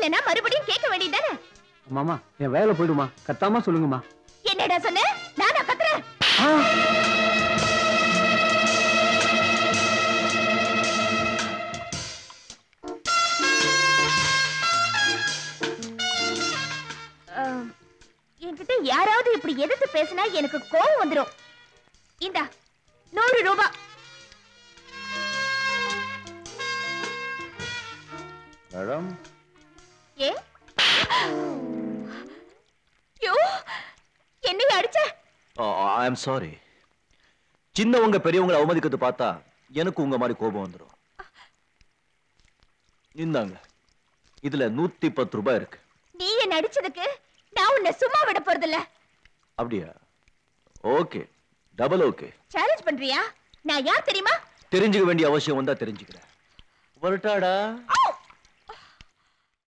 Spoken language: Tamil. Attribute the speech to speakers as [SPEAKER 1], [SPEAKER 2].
[SPEAKER 1] இல்லனா மறுபடியும் கேட்க வேண்டியதானே
[SPEAKER 2] மாமா என் வேலை போயிடுமா கத்தாம சொல்லுங்கம்மா
[SPEAKER 1] என்னடா சொன்ன நானா கத்துறேன் ஆம், என்கிட்ட யாராவது இப்படி எதிர்த்து பேசினா எனக்கு கோவம் வந்துரும் இந்தா நூறு ரூபாய்
[SPEAKER 3] மேடம்
[SPEAKER 1] ஏ யோ என்னைய அடிச்ச
[SPEAKER 3] ஐ எம் சாரி சின்னவங்க பெரியவங்களை அவமதிக்கிறது பார்த்தா எனக்கு உங்க மாதிரி கோபம் வந்துடும் இந்தாங்க இதுல நூத்தி பத்து ரூபாய் இருக்கு
[SPEAKER 1] நீ என்ன அடிச்சதுக்கு நான் உன்னை சும்மா விட போறதில்ல
[SPEAKER 3] அப்படியா ஓகே டபுள் ஓகே
[SPEAKER 1] சேலஞ்ச் பண்றியா நான் யார் தெரியுமா
[SPEAKER 3] தெரிஞ்சுக்க வேண்டிய அவசியம் வந்தா தெரிஞ்சுக்கிறேன் வரட்டாடா